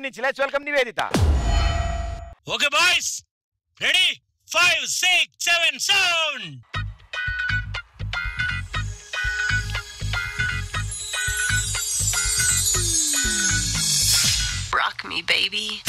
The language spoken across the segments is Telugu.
నుంచి let's welcome Nivedita okay boys ready five six seven sound Rock me, baby.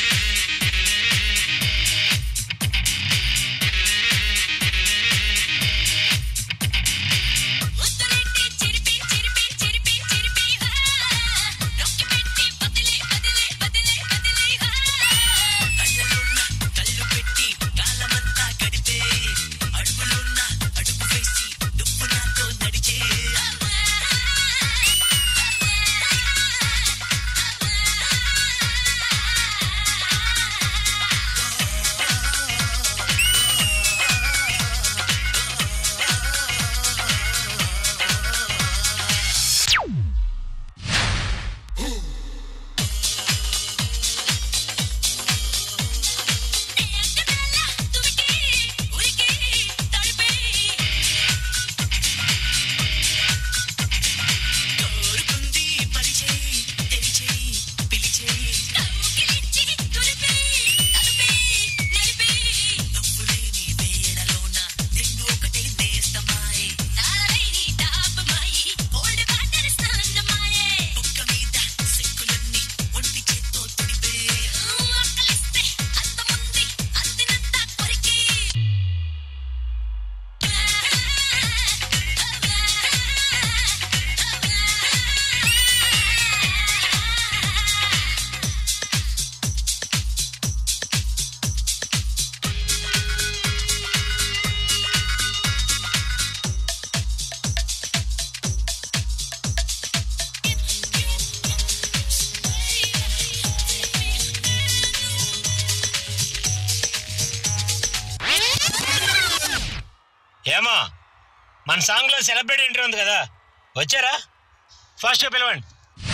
ఏమా మన సాంగ్ లో సెలబ్రిటీ ఎంట్రీ ఉంది కదా వచ్చారా ఫస్ట్ పిలవండి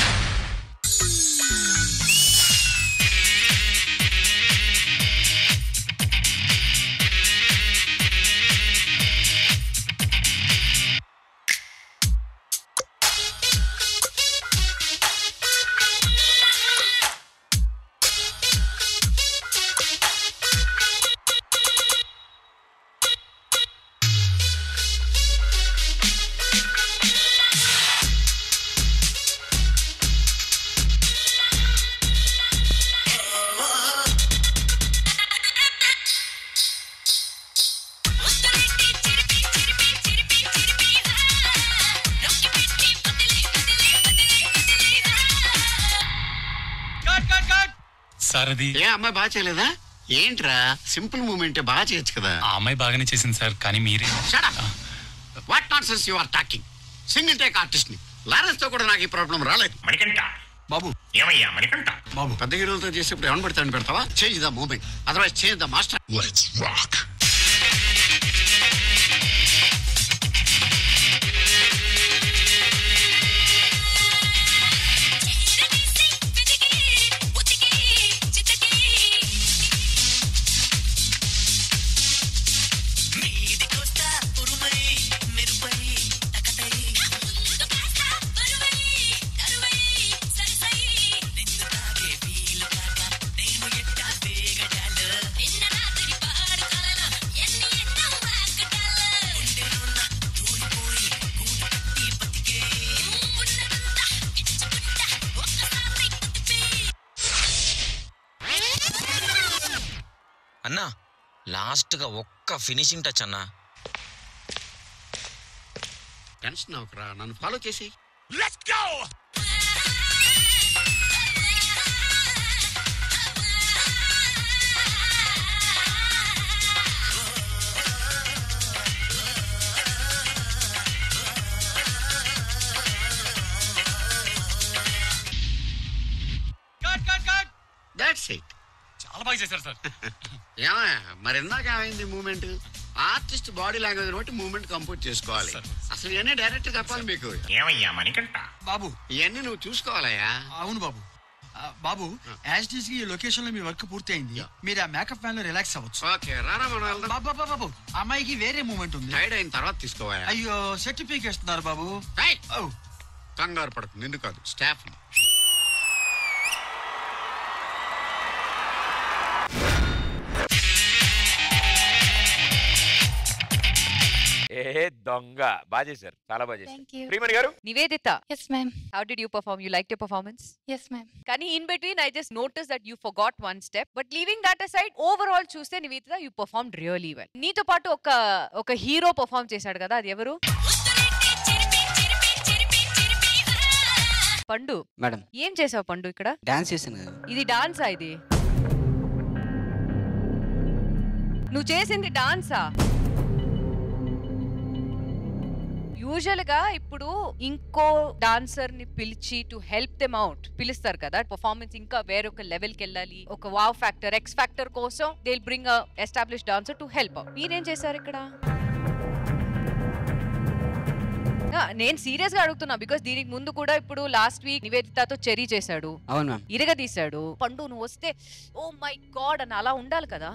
సార్ అది ఏ అమ్మాయి బాగా చేయలేదా ఏంట్రా సింపుల్ మూమెంట్ బాగా చేయొచ్చు కదా ఆ అమ్మాయి బాగానే చేసింది సార్ కానీ మీరే what not sense you are talking single take artist ని లారెన్స్ తో కూడా నాకు ఈ ప్రాబ్లం రాలేదు మణికంఠ బాబు ఏమయ్యా మణికంఠ బాబు పెద్ద హీరోలతో చేసేప్పుడు ఏమని పెడతాను పెడతావా change the moment otherwise change the master let's rock అన్నా లాస్ట్ గా ఒక్క ఫినిషింగ్ టచ్ అన్నా టెన్షన్ అవకరా నన్ను ఫాలో చేసి లెట్స్ గో దాట్స్ ఇట్ చాలా బాగా చేశారు సార్ ఏమయ్య మరి ఇందాక ఏమైంది మూమెంట్ ఆర్టిస్ట్ బాడీ లాంగ్వేజ్ బట్టి మూమెంట్ కంపోజ్ చేసుకోవాలి అసలు ఇవన్నీ డైరెక్ట్ చెప్పాలి మీకు ఏమయ్యా మణికంఠ బాబు ఇవన్నీ నువ్వు చూసుకోవాలయ్యా అవును బాబు ఆ, బాబు యాజ్ టీస్ ఈ లొకేషన్ లో మీ వర్క్ పూర్తి అయింది మీరు ఆ మేకప్ ఫ్యాన్ లో రిలాక్స్ అవ్వచ్చు ఓకే రారా మనం వెళ్దాం బాబు బాబు బాబు అమ్మాయికి వేరే మూమెంట్ ఉంది టైడ్ అయిన తర్వాత తీసుకోవాలి అయ్యో సర్టిఫికేట్ ఇస్తున్నారు బాబు ఓ కంగారు పడకు నిన్ను కాదు స్టాఫ్ ఏ దొంగ బాగా చేశారు చాలా బాగా చేశారు thank you Priyamani garu Nivedita, yes ma'am how did you perform? You liked your performance? Yes ma'am కానీ in between, I just noticed that you forgot one step. But leaving that aside, overall చూస్తే Nivedita you performed really well. నీతో పాటు ఒక ఒక హీరో పర్ఫామ్ చేశాడు కదా అది ఎవరు పండు మేడం ఏం చేసావు పండు ఇక్కడ డాన్స్ చేశాను కదా ఇది డాన్సా ఇది నువ్వు చేసింది డాన్సా యూజువల్ గా ఇప్పుడు ఇంకో డాన్సర్ ని పిలిచి టు హెల్ప్ దెమ్ అవుట్ పిలుస్తారు కదా పర్ఫార్మెన్స్ ఇంకా వేరొక లెవెల్ కి వెళ్ళాలి ఒక వావ్ ఫ్యాక్టర్ ఎక్స్ ఫ్యాక్టర్ కోసం they bring establish dancer to help మీరేం చేశారు ఇక్కడ ఆ, నేను సీరియస్ గా అడుగుతున్నా బికాస్ దీనికి ముందు కూడా ఇప్పుడు లాస్ట్ వీక్ నివేదితతో చెరీ చేశాడు అవును మ్యామ్ ఇరగదీశాడు పండు నువ్వు వస్తే ఓ మై గాడ్ అని అలా ఉండాలి కదా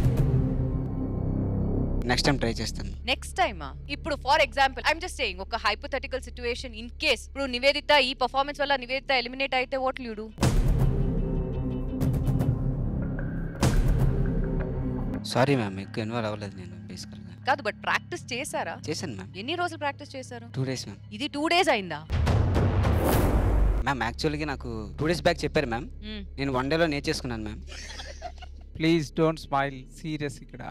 నెక్స్ట్ టైం ట్రై చేస్తాను నెక్స్ట్ టైమా ఇప్పుడు for example I'm just saying ఒక హైపోథెటికల్ సిచ్యువేషన్ ఇన్ కేస్ ఇప్పుడు నివేదిత ఈ పర్ఫార్మెన్స్ వల్ల నివేదిత ఎలిమినేట్ అయితే ఓట్ లీడు సారీ మ్యామ్ ఎక్కువ ఇన్వాల్వ్ అవ్వలేదు నేను బేసికల్గా కాదు బట్ ప్రాక్టీస్ చేశారా చేశాను మ్యామ్ ఎన్ని రోజులు ప్రాక్టీస్ చేశారు టూ డేస్ మ్యామ్ ఇది టూ డేస్ అయిందా మ్యామ్ యాక్చువల్గా నాకు టూ డేస్ బ్యాక్ చెప్పారు మ్యామ్ మ్మ్. నేను వన్ డేలో నేర్చేసుకున్నాను ma'am please don't smile serious ఇక్కడ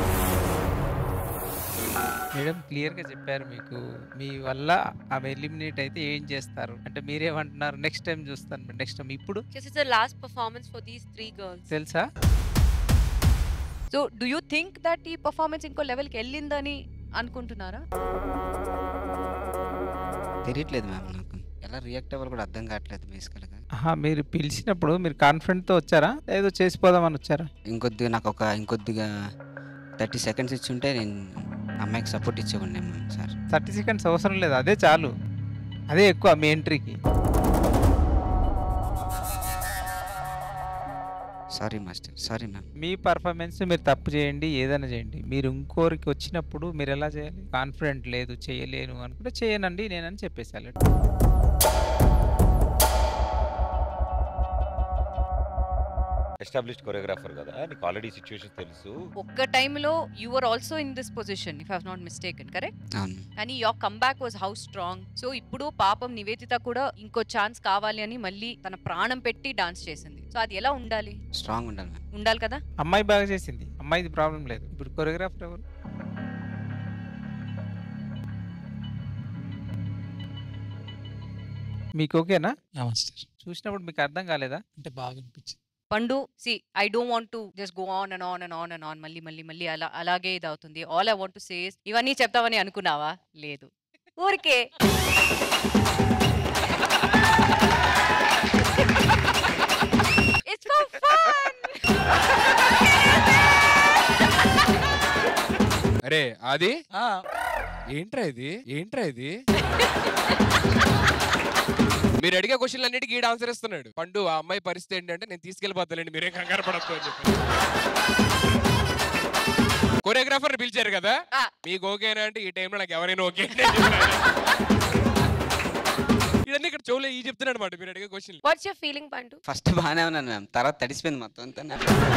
మేడం క్లియర్గా చెప్పారు మీకు మీ వల్ల ఆమె ఎలిమినేట్ అయితే ఏం చేస్తారు అంటే మీరేమంటున్నారు నెక్స్ట్ టైం చూస్తాను నెక్స్ట్ టైం ఇప్పుడు This is the last performance for these three girls. తెలుసా so do you think that ఈ పర్ఫార్మెన్స్ ఇంకో లెవెల్కి వెళ్ళిందని అనుకుంటున్నారా తెలియట్లేదు మ్యామ్ నాకు ఎలా రియాక్ట్ అవ్వాలి కూడా అర్థం కావట్లేదు బేసికల్గా ఆహా, మీరు పిలిచినప్పుడు మీరు కాన్ఫిడెంట్తో వచ్చారా ఏదో చేసిపోదామని వచ్చారా ఇంకొద్దిగా నాకు ఒక ఇంకొద్దిగా థర్టీ సెకండ్స్ ఇచ్చి ఉంటే నేను అమ్మాయికి సపోర్ట్ ఇచ్చేవాడిని మ్యామ్ సార్ థర్టీ సెకండ్స్ అవసరం లేదు అదే చాలు అదే ఎక్కువ మీ ఎంట్రీకి సారీ మాస్టర్ సారీ మ్యామ్ మీ పర్ఫార్మెన్స్ మీరు తప్పు చేయండి ఏదైనా చేయండి మీరు ఇంకోరికి వచ్చినప్పుడు మీరు ఎలా చేయాలి కాన్ఫిడెంట్ లేదు చేయలేను అనుకుంటే చేయనండి నేనని చెప్పేసాను ఎస్టాబ్లిష్డ్ కొరియోగ్రాఫర్ కదా నీకు ఆల్రెడీ సిచ్యువేషన్ తెలుసు ఒక్క టైంలో you are also in this position if have not mistaken correct అవును కానీ your comeback was how strong so ఇప్పుడు పాపం నివేదిత కూడా ఇంకో ఛాన్స్ కావాలి అని మళ్ళీ తన ప్రాణం పెట్టి డాన్స్ చేసింది సో అది ఎలా ఉండాలి స్ట్రాంగ్ ఉండాలి మ్యామ్ ఉండాలి కదా అమ్మాయి బాగా చేసింది అమ్మాయిది ప్రాబ్లం లేదు ఇప్పుడు కొరియోగ్రాఫర్ ఎవరు మీకు ఓకేనా మాస్టర్ చూసినప్పుడు మీకు అర్థం కాలేదా అంటే బాగా అనిపించింది Pandu see I don't want to just go on and on and on and on మళ్ళీ మళ్ళీ మళ్ళీ అలా అలాగే ఇది అవుతుంది all I want to says ఇవన్నీ చెప్తామని అనుకున్నావా లేదు ఊరికే It's for fun. అరే అది ఏంట్రా ఇది ఏంట్రా ఇది మీరు అడిగే క్వశ్చన్లు అన్నిటికీ ఈడు ఆన్సర్ ఇస్తున్నాడు పండు ఆ అమ్మాయి పరిస్థితి ఏంటంటే నేను తీసుకెళ్ళిపోతానండి మీరేం కంగారు పడద్దు అని చెప్పి కొరియోగ్రాఫర్ పిలిచారు కదా మీకు ఓకేనా అంటే ఈ టైంలో నాకు ఎవరైనా ఓకే ఇవన్నీ ఇక్కడ చెవులో ఈ చెప్తున్నాడు అనమాట మీరు అడిగే question What's your feeling, Pandu? First బాగానే ఉన్నాను మ్యామ్ తర్వాత తడిసిపోయింది మొత్తం అంతా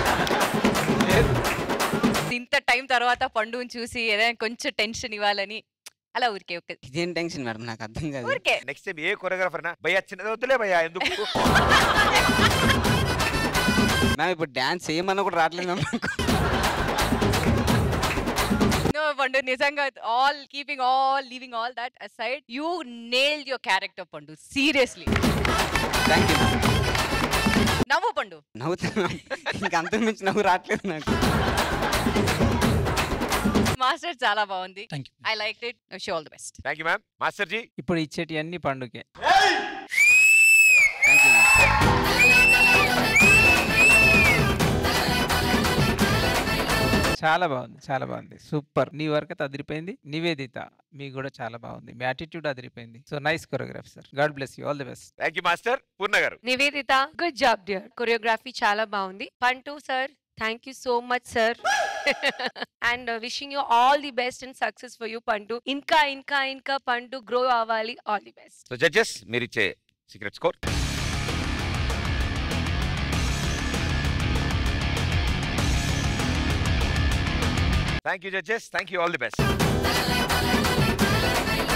ఇంత టైం తర్వాత పండుని చూసి ఏదైనా కొంచెం టెన్షన్ ఇవ్వాలని అలా ఊరికే ఒక ఇదేం టెన్షన్ మేడం నాకు అర్థం కాదు ఊరికే నెక్స్ట్ టైం ఏ కొరియోగ్రాఫర్ భయ్యా చిన్నది వద్దులే భయ్యా ఎందుకు మ్యామ్ ఇప్పుడు డాన్స్ చేయమన్నా కూడా రావట్లేదు మ్యామ్ నాకు. No, Pandu, నిజంగా all keeping all leaving all that aside you nailed your character Pandu seriously thank you ma'am నవ్వు పండు నవ్వుతాను మ్యామ్ ఇంకా అంతకు మించి నవ్వు రావట్లేదు నాకు మాస్టర్ చాలా బాగుంది Thank I like it wish all the best thank you ma'am master ji ఇప్పుడు ఇచ్చేటి అన్ని పండుగే థ్యాంక్ యూ మ్యామ్ చాలా బాగుంది చాలా బాగుంది సూపర్ నీ వర్క్ అయితే అదిరిపోయింది నివేదిత మీ కూడా చాలా బాగుంది మీ యాటిట్యూడ్ అదిరిపోయింది so nice choreograph sir god bless you all the best thank you master Purna garu Nivedita, good job, dear. Choreography చాలా బాగుంది. Pantu, sir, thank you so much, sir. and uh, wishing you all the best and success for you, Pantu. ఇంకా ఇంకా ఇంకా Pantu grow అవ్వాలి. All the best. So judges మీరు ఇచ్చే secret score thank you judges thank you all the best Thank